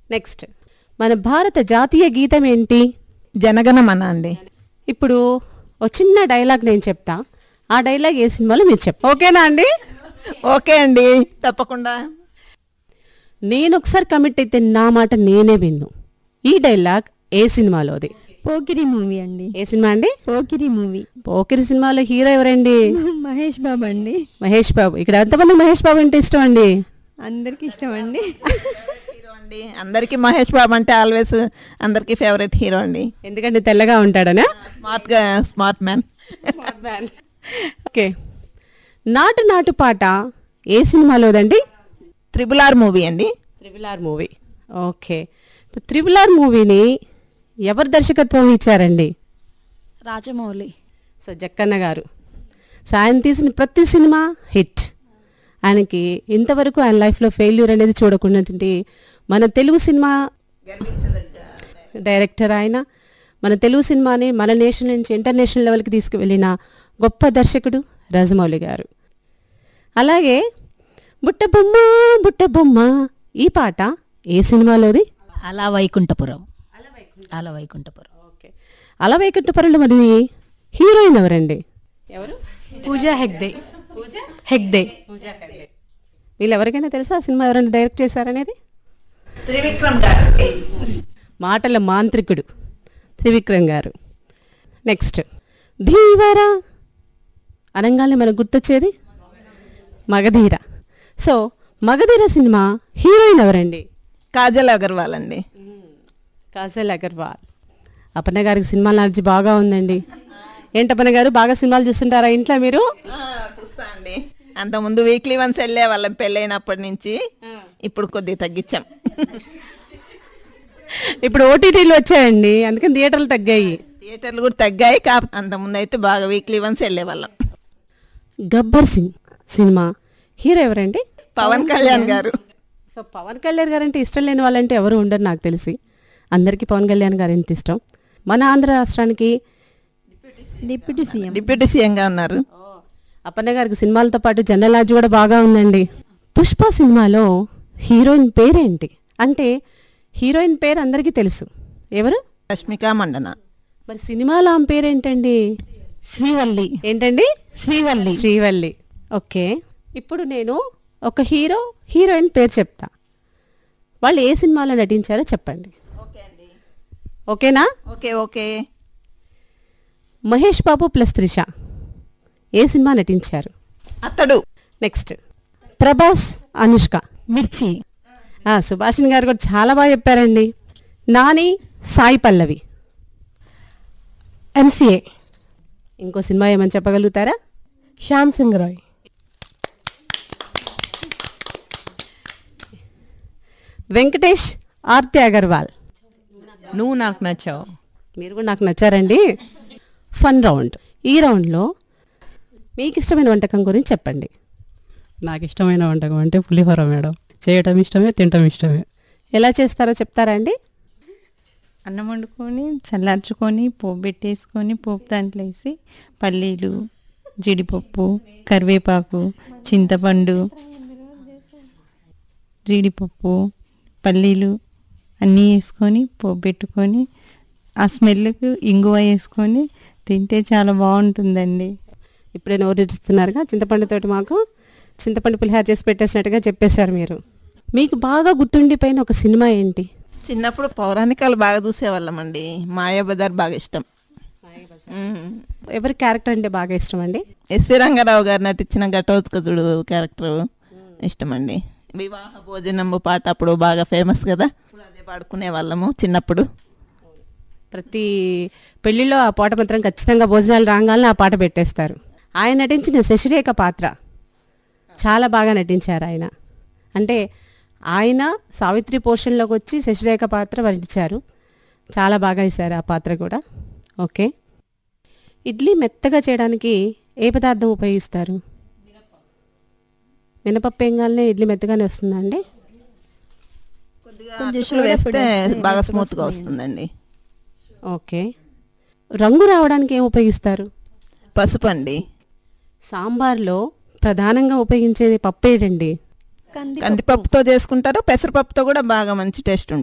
Next మన భారత జాతీయ గీతం ఏంటి జనగణమన అండి ఇప్పుడు ఒక చిన్న డైలాగ్ నేను చెప్తా ఆ డైలాగ్ ఏ సినిమాలో మీరు చెప్తా ఓకేనా అండి ఓకే అండి తప్పకుండా నేను ఒకసారి కమిట్ అయితే నా మాట నేనే విన్ను ఈ డైలాగ్ ఏ సినిమాలోది పోకిరి మూవీ అండి ఏ సినిమా అండి పోకిరి మూవీ పోకిరి సినిమాలో హీరో ఎవరండి మహేష్ బాబు అండి మహేష్ బాబు ఇక్కడ ఎంతమంది మహేష్ బాబు అంటే ఇష్టం అండి అందరికి ఇష్టం అండి హీరో అండి అందరికీ మహేష్ బాబు అంటే ఆల్వేస్ అందరికీ ఫేవరెట్ హీరో అండి ఎందుకంటే తెల్లగా ఉంటాడనా స్మార్ట్గా smart man okay Naatu Naatu పాట ఏ సినిమాలోదండి త్రిబుల్ ఆర్ మూవీ అండి triple R movie okay triple R మూవీని ఎవరు దర్శకత్వం ఇచ్చారండి రాజమౌళి సో జక్కన్న గారు సో ఆయన తీసిన ప్రతి సినిమా హిట్ ఆయనకి ఇంతవరకు ఆయన లైఫ్లో ఫెయిల్యూర్ అనేది చూడకుండా మన తెలుగు సినిమా డైరెక్టర్ ఆయన మన తెలుగు సినిమాని మన నేషనల్ నుంచి ఇంటర్నేషనల్ లెవెల్కి తీసుకువెళ్ళిన గొప్ప దర్శకుడు రాజమౌళి గారు అలాగే బుట్ట బొమ్మ బుట్ట బొమ్మ ఈ పాట ఏ సినిమాలోది అలా వైకుంఠపురం అలా వైకుంఠపురం ఓకే అలా వైకుంఠపురంలో మరి హీరోయిన్ ఎవరండి ఎవరు పూజా హెగ్దే హెగ్దే వీళ్ళు ఎవరికైనా తెలుసా ఆ సినిమా ఎవరైనా డైరెక్ట్ చేశారనేది త్రివిక్రమ్ గారు మాటల మాంత్రికుడు త్రివిక్రమ్ గారు నెక్స్ట్ ధీవరా అనగానే మనకు గుర్తొచ్చేది మగధీర సో మగధీర సినిమా హీరోయిన్ ఎవరండి కాజల్ అగర్వాల్ అండి కాజల్ అగర్వాల్ అపన్న గారికి సినిమా నాలెడ్జ్ బాగా ఉందండి ఏంటపన్న గారు బాగా సినిమాలు చూస్తుంటారా ఇంట్లో మీరు చూస్తా అండి అంతకుముందు వీక్లీ వన్స్ వెళ్ళే వాళ్ళం పెళ్ళైనప్పటి నుంచి ఇప్పుడు కొద్దిగా తగ్గించాం ఇప్పుడు ఓటీటీలు వచ్చాయండి అందుకని థియేటర్లు తగ్గాయి థియేటర్లు కూడా తగ్గాయి కా అంతకుముందు అయితే బాగా వీక్లీ వన్స్ వెళ్ళే వాళ్ళం గబ్బర్ సింగ్ సినిమా హీరో ఎవరండి పవన్ కళ్యాణ్ గారు సో పవన్ కళ్యాణ్ గారు అంటే ఇష్టం లేని వాళ్ళంటే ఎవరు ఉండరు నాకు తెలిసి అందరికీ పవన్ కళ్యాణ్ గారు అంటే ఇష్టం మన ఆంధ్ర రాష్ట్రానికి డిప్యూటీ సీఎం డిప్యూటీ సీఎంగా ఉన్నారు అప్పన్న గారికి సినిమాలతో పాటు జనరల్ నాలెడ్జ్ కూడా బాగా ఉందండి పుష్ప సినిమాలో హీరోయిన్ పేరేంటి అంటే హీరోయిన్ పేరు అందరికీ తెలుసు ఎవరు రష్మిక మండన మరి సినిమాలో ఆమె పేరేంటండి శ్రీవల్లి ఏంటండి శ్రీవల్లి శ్రీవల్లి ఓకే ఇప్పుడు నేను ఒక హీరో హీరోయిన్ పేరు చెప్తా వాళ్ళు ఏ సినిమాలో నటించారో చెప్పండి ఓకేనా okay okay Mahesh Babu plus Trisha ఏ సినిమా నటించారు అతడు నెక్స్ట్ ప్రభాస్ అనుష్క మిర్చి ఆ, సుభాషిణి గారు కూడా చాలా బాగా చెప్పారండి నాని సాయి పల్లవి ఎంసీఏ ఇంకో సినిమా ఏమని చెప్పగలుగుతారా శ్యామ్ సింగ్ రాయ్ వెంకటేష్ ఆర్తి అగర్వాల్ నువ్వు నాకు నచ్చావు మీరు కూడా నాకు నచ్చారండి ఫన్ రౌండ్ ఈ రౌండ్లో మీకు ఇష్టమైన వంటకం గురించి చెప్పండి నాకు ఇష్టమైన వంటకం అంటే పులిహోర మేడం చేయటం ఇష్టమే తినటం ఇష్టమే ఎలా చేస్తారో చెప్తారా అండి అన్నం వండుకొని చల్లార్చుకొని పోపు పెట్టేసుకొని పోపు దాంట్లో వేసి పల్లీలు జీడిపప్పు కరివేపాకు చింతపండు జీడిపప్పు పల్లీలు అన్నీ వేసుకొని పోపు పెట్టుకొని ఆ స్మెల్కి ఇంగువ వేసుకొని తింటే చాలా బాగుంటుందండి ఇప్పుడే నోరిస్తున్నారుగా చింతపండుతోటి మాకు చింతపండు పులిహార చేసి పెట్టేసినట్టుగా చెప్పేశారు మీరు మీకు బాగా గుర్తుండిపోయిన ఒక సినిమా ఏంటి చిన్నప్పుడు పౌరాణికాలు బాగా చూసేవాళ్ళం అండి మాయాబజార్ బాగా ఇష్టం మ్మ్. ఎవరి క్యారెక్టర్ అంటే బాగా ఇష్టం అండి ఎస్వి రంగారావు గారు నటించిన ఘటోత్కచుడు క్యారెక్టర్ ఇష్టం అండి వివాహ భోజనము పాట అప్పుడు బాగా ఫేమస్ కదా అదే పాడుకునే వాళ్ళము చిన్నప్పుడు ప్రతి పెళ్లిలో ఆ పాట మాత్రం ఖచ్చితంగా భోజనాలు రాగానే ఆ పాట పెట్టేస్తారు ఆయన నటించిన శశిరేఖ పాత్ర చాలా బాగా నటించారు ఆయన అంటే ఆయన సావిత్రి పోర్షన్లోకి వచ్చి శశిరేఖ పాత్ర వరించారు చాలా బాగా ఇస్తారు ఆ పాత్ర కూడా ఓకే ఇడ్లీ మెత్తగా చేయడానికి ఏ పదార్థం ఉపయోగిస్తారు మినపప్పు ఏంగానే ఇడ్లీ మెత్తగానే వస్తుందా అండి అటుకులు వేస్తే బాగా స్మూత్గా వస్తుందండి ఓకే రంగు రావడానికి ఏం ఉపయోగిస్తారు పసుపు అండి సాంబార్లో ప్రధానంగా ఉపయోగించేది పప్పు ఏంటండి కంది కందిపప్పుతో చేసుకుంటారు పెసరపప్పుతో కూడా బాగా మంచి టేస్ట్ ఉంటుంది